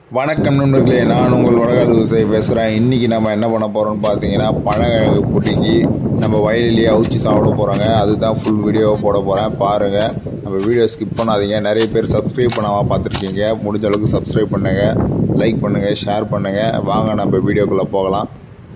வணக்கம் நண்பர்களே நான் உங்கள் வடகால் விவசாயி பேசுகிறேன் இன்றைக்கி நம்ம என்ன பண்ண போகிறோம்னு பார்த்தீங்கன்னா பழங்கிழங்கு புட்டிங்கி நம்ம வயலிலேயே அவிச்சு சாப்பிட போகிறாங்க அதுதான் ஃபுல் வீடியோவை போட போகிறேன் பாருங்கள் நம்ம வீடியோ ஸ்கிப் பண்ணாதீங்க நிறைய பேர் சப்ஸ்கிரைப் பண்ணாமல் பார்த்துருக்கீங்க முடிஞ்ச அளவுக்கு சப்ஸ்கிரைப் பண்ணுங்கள் லைக் பண்ணுங்கள் ஷேர் பண்ணுங்கள் வாங்க நம்ம வீடியோக்குள்ளே போகலாம்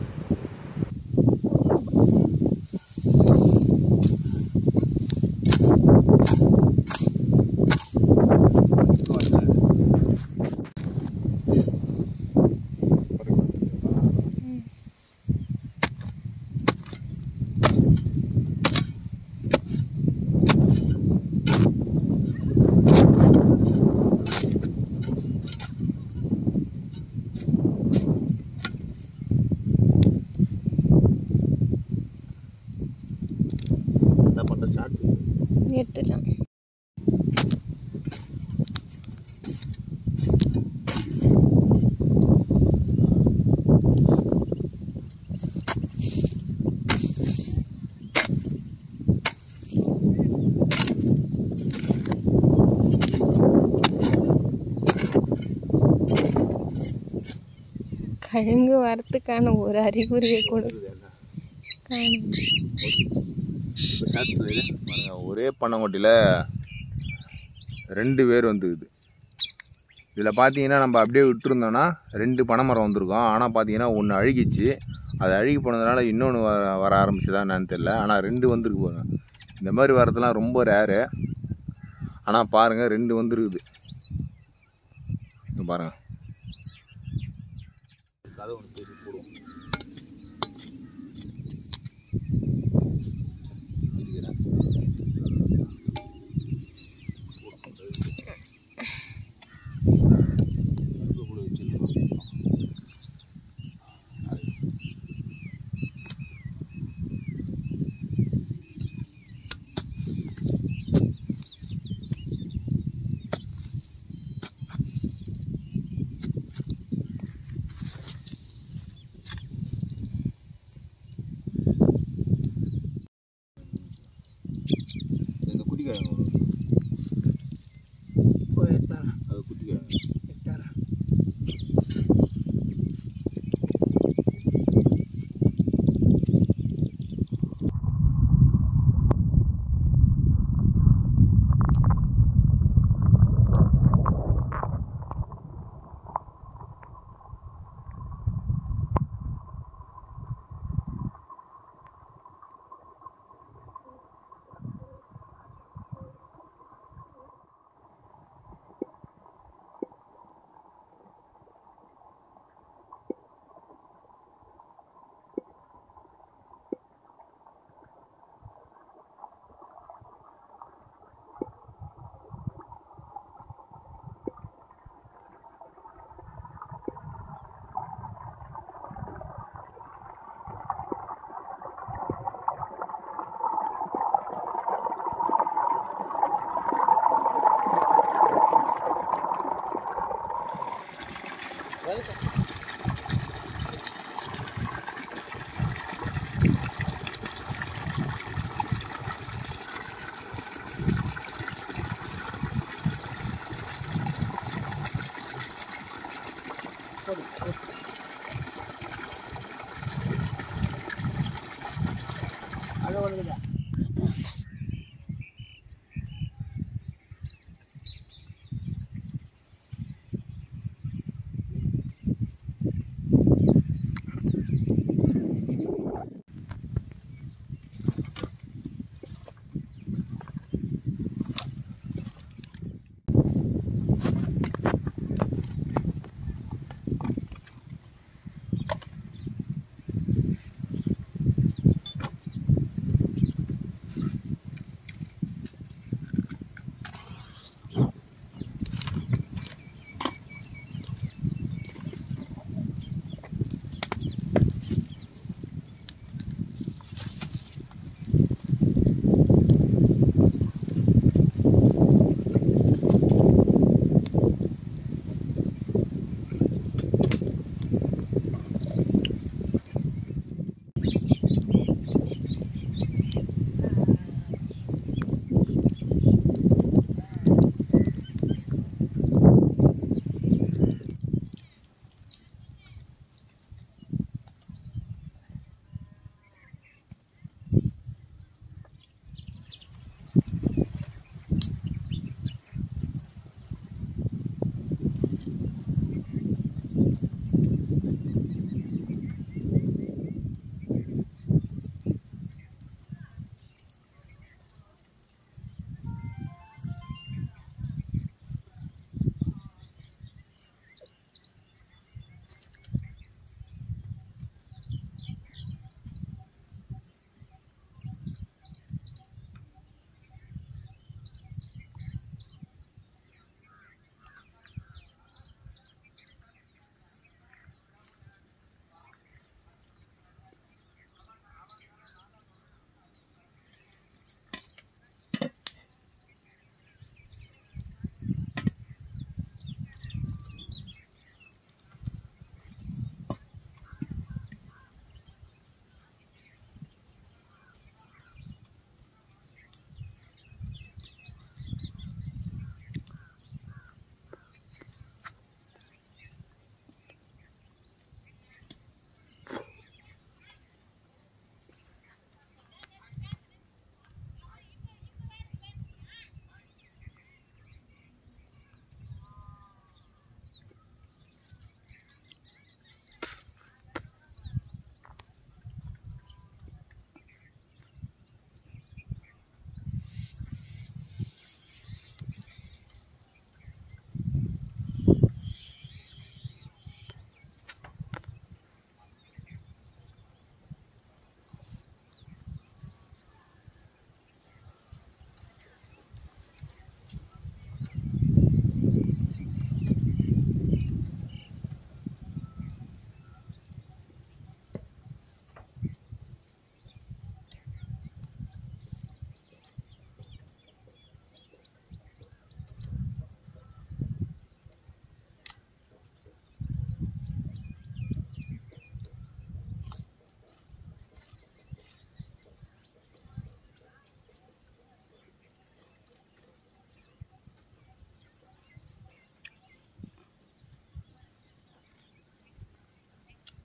என்ன பண்ணுற ஸ்டார்ட்ஸ் எடுத்துட்டேன் கழுங்கு வரத்துக்கான ஒரு அறிகுறியை கூட காணும் இப்போ ஸ்டார்ட்ஸ் பாருங்க ஒரே பண்ணங்கொட்டியில் ரெண்டு பேர் வந்துக்குது இதில் பார்த்தீங்கன்னா நம்ம அப்படியே விட்டுருந்தோம்னா ரெண்டு பனைமரம் வந்திருக்கும் ஆனால் பார்த்தீங்கன்னா ஒன்று அழுகிச்சு அது அழுகி போனதுனால இன்னொன்று வர வர ஆரம்பிச்சுதா என்னன்னு தெரியல ஆனால் ரெண்டு வந்திருக்கு பாருங்க இந்த மாதிரி வரதெல்லாம் ரொம்ப ரேரு ஆனால் பாருங்கள் ரெண்டு வந்துருக்குது இங்க பாருங்க கதை ஒன்று பேசி போடுவோம் இந்த குட்டி கிழங்கு வரும். அது குட்டி கிழங்கு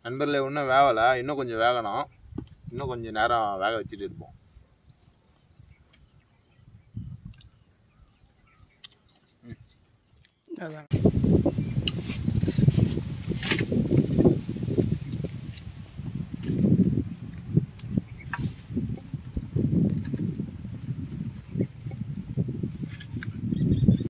நண்பர்களே இன்னும் வேகலை இன்னும் கொஞ்சம் வேகணும் இன்னும் கொஞ்சம் நேரம் வேக வச்சுட்டு இருப்போம் அதான்